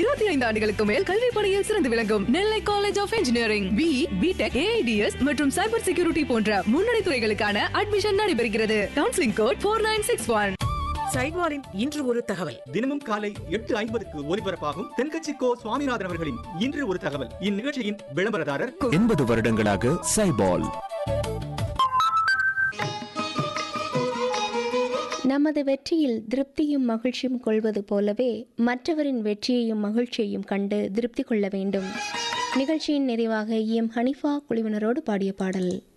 இருபத்தி ஐந்து ஆண்டுகளுக்கு மேல் கல்வி பணியில் சிறந்து விளங்கும் Nellai college of engineering B BTech AIDS மற்றும் சைபர் செக்யூரிட்டி போன்ற முன்னணி துறைகளுக்கான அட்மிஷன் நடைபெறுகிறது counselling code four nine six one சைவாரின் இன்று ஒரு தகவல் தினமும் காலை எட்டு ஐம்பதுக்கு ஒலிபரப்பாகும் தென்கட்சி கோ சுவாமிநாதன் அவர்களின் இன்று ஒரு தகவல் இந்நிகழ்ச்சியின் விளம்பரதாரர் எண்பது வருடங்களாக சைபால் நமது வெற்றியில் திருப்தியும் மகிழ்ச்சியும் கொள்வது போலவே மற்றவரின் வெற்றியையும் மகிழ்ச்சியையும் கண்டு திருப்தி கொள்ள வேண்டும் நிகழ்ச்சியின் நிறைவாக எம் ஹனிஃபா குழுவினரோடு பாடிய பாடல்